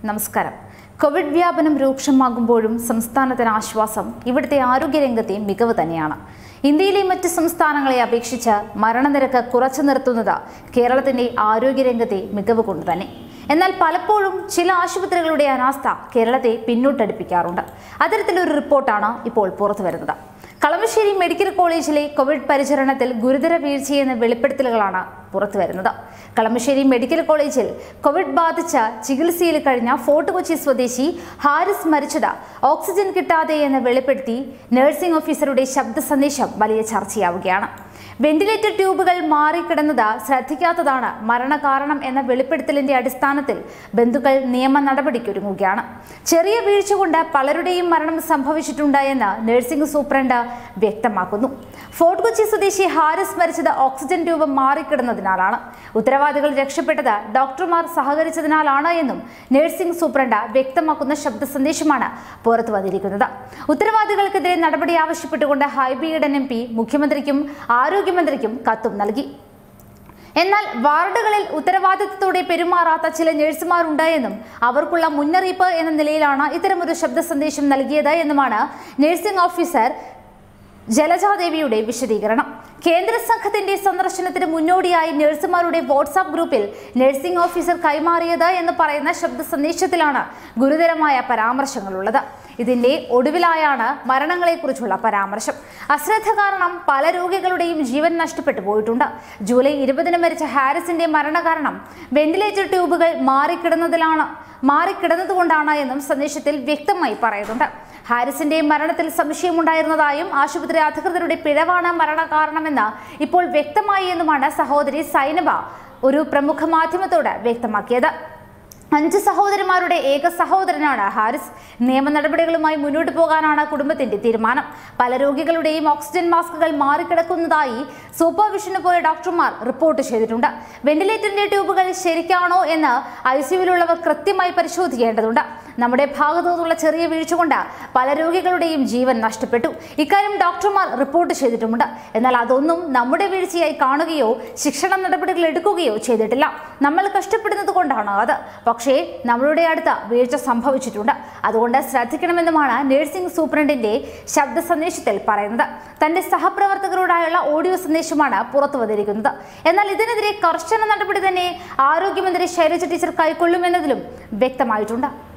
നമസ്കാരം കോവിഡ് വ്യാപനം രൂക്ഷമാകുമ്പോഴും സംസ്ഥാനത്തിന് ആശ്വാസം ഇവിടുത്തെ ആരോഗ്യരംഗത്തെ മികവ് തന്നെയാണ് ഇന്ത്യയിലെ മറ്റ് സംസ്ഥാനങ്ങളെ അപേക്ഷിച്ച് മരണനിരക്ക് കുറച്ചു നിർത്തുന്നത് കേരളത്തിന്റെ ആരോഗ്യരംഗത്തെ മികവ് കൊണ്ട് തന്നെ എന്നാൽ പലപ്പോഴും ചില ആശുപത്രികളുടെ അനാസ്ഥ കേരളത്തെ പിന്നോട്ടടിപ്പിക്കാറുണ്ട് അത്തരത്തിലൊരു റിപ്പോർട്ടാണ് ഇപ്പോൾ പുറത്തു വരുന്നത് കളമശ്ശേരി മെഡിക്കൽ കോളേജിലെ കോവിഡ് പരിചരണത്തിൽ ഗുരുതര വീഴ്ചയെന്ന വെളിപ്പെടുത്തലുകളാണ് പുറത്തുവരുന്നത് കളമശ്ശേരി മെഡിക്കൽ കോളേജിൽ കോവിഡ് ബാധിച്ച് ചികിത്സയിൽ കഴിഞ്ഞ ഫോർട്ട് കൊച്ചി സ്വദേശി ഹാരിസ് മരിച്ചത് ഓക്സിജൻ കിട്ടാതെ എന്ന് വെളിപ്പെടുത്തി നഴ്സിംഗ് ഓഫീസറുടെ ശബ്ദ സന്ദേശം വലിയ ചർച്ചയാവുകയാണ് വെന്റിലേറ്റർ ട്യൂബുകൾ മാറിക്കിടന്നത് ശ്രദ്ധിക്കാത്തതാണ് മരണകാരണം എന്ന വെളിപ്പെടുത്തലിന്റെ അടിസ്ഥാനത്തിൽ ബന്ധുക്കൾ നിയമ നടപടിക്കൊരുങ്ങുകയാണ് ചെറിയ വീഴ്ച കൊണ്ട് പലരുടെയും മരണം സംഭവിച്ചിട്ടുണ്ട് എന്ന് നഴ്സിംഗ് സൂപ്രണ്ട് വ്യക്തമാക്കുന്നു ഫോർട്ട് കൊച്ചി സ്വദേശി ഹാരിസ് മരിച്ചത് ഓക്സിജൻ ട്യൂബ് മാറിക്കിടന്നതിനാലാണ് ഉത്തരവാദികൾ രക്ഷപ്പെട്ടത് ഡോക്ടർമാർ സഹകരിച്ചതിനാലാണ് എന്നും നഴ്സിംഗ് സൂപ്രണ്ട് വ്യക്തമാക്കുന്ന ശബ്ദ സന്ദേശമാണ് പുറത്തു വന്നിരിക്കുന്നത് ഉത്തരവാദികൾക്കെതിരെ നടപടി ആവശ്യപ്പെട്ടുകൊണ്ട് ഹൈബി ഈഡൻ എം പി മുഖ്യമന്ത്രിക്കും ആരോഗ്യമന്ത്രിക്കും കത്തും നൽകി എന്നാൽ വാർഡുകളിൽ ഉത്തരവാദിത്തത്തോടെ പെരുമാറാത്ത ചില നഴ്സുമാരുണ്ട് എന്നും അവർക്കുള്ള മുന്നറിയിപ്പ് എന്ന നിലയിലാണ് ഇത്തരമൊരു ശബ്ദ സന്ദേശം നൽകിയത് എന്നുമാണ് നഴ്സിംഗ് ഓഫീസർ ജലജാദേവിയുടെ വിശദീകരണം കേന്ദ്ര സംഘത്തിന്റെ സന്ദർശനത്തിന് മുന്നോടിയായി നഴ്സുമാരുടെ വാട്സാപ്പ് ഗ്രൂപ്പിൽ നഴ്സിംഗ് ഓഫീസർ കൈമാറിയത് എന്ന് പറയുന്ന ശബ്ദ സന്ദേശത്തിലാണ് ഗുരുതരമായ പരാമർശങ്ങളുള്ളത് ഇതിന്റെ ഒടുവിലായാണ് മരണങ്ങളെക്കുറിച്ചുള്ള പരാമർശം അശ്രദ്ധ കാരണം പല രോഗികളുടെയും ജീവൻ നഷ്ടപ്പെട്ടു പോയിട്ടുണ്ട് ജൂലൈ ഇരുപതിന് മരിച്ച ഹാരിസിന്റെ മരണകാരണം വെന്റിലേറ്റർ ട്യൂബുകൾ മാറിക്കിടന്നതിലാണ് മാറിക്കിടന്നതുകൊണ്ടാണ് എന്നും സന്ദേശത്തിൽ വ്യക്തമായി പറയുന്നുണ്ട് ഹാരിസിന്റെ മരണത്തിൽ സംശയമുണ്ടായിരുന്നതായും ആശുപത്രി അധികൃതരുടെ പിഴവാണ് മരണകാരണമെന്ന് ഇപ്പോൾ വ്യക്തമായി എന്നുമാണ് സഹോദരി സൈനബ ഒരു പ്രമുഖ മാധ്യമത്തോട് വ്യക്തമാക്കിയത് അഞ്ച് സഹോദരിമാരുടെ ഏക സഹോദരനാണ് ഹാരിസ് നിയമ നടപടികളുമായി മുന്നോട്ട് പോകാനാണ് കുടുംബത്തിന്റെ തീരുമാനം പല രോഗികളുടെയും ഓക്സിജൻ മാസ്കുകൾ മാറിക്കിടക്കുന്നതായി സൂപ്പർവിഷന് പോയ ഡോക്ടർമാർ റിപ്പോർട്ട് ചെയ്തിട്ടുണ്ട് വെന്റിലേറ്ററിന്റെ ട്യൂബുകൾ ശരിക്കാണോ എന്ന് ഐ സിയുവിലുള്ളവർ കൃത്യമായി പരിശോധിക്കേണ്ടതുണ്ട് നമ്മുടെ ഭാഗത്തു നിന്നുള്ള ചെറിയ വീഴ്ച കൊണ്ട് പല രോഗികളുടെയും ജീവൻ നഷ്ടപ്പെട്ടു ഇക്കാര്യം ഡോക്ടർമാർ റിപ്പോർട്ട് ചെയ്തിട്ടുമുണ്ട് എന്നാൽ അതൊന്നും നമ്മുടെ വീഴ്ചയായി കാണുകയോ ശിക്ഷണ നടപടികൾ എടുക്കുകയോ ചെയ്തിട്ടില്ല നമ്മൾ കഷ്ടപ്പെടുന്നത് കൊണ്ടാണ് അത് പക്ഷേ നമ്മളുടെ അടുത്ത് വീഴ്ച സംഭവിച്ചിട്ടുണ്ട് അതുകൊണ്ട് ശ്രദ്ധിക്കണമെന്നുമാണ് നഴ്സിംഗ് സൂപ്രണ്ടിന്റെ ശബ്ദ സന്ദേശത്തിൽ പറയുന്നത് തന്റെ സഹപ്രവർത്തകരോടായുള്ള ഓഡിയോ സന്ദേശമാണ് പുറത്തു വന്നിരിക്കുന്നത് എന്നാൽ ഇതിനെതിരെ കർശന നടപടി തന്നെ ആരോഗ്യമന്ത്രി ശൈലജ ടീച്ചർ കൈക്കൊള്ളുമെന്നതിലും വ്യക്തമായിട്ടുണ്ട്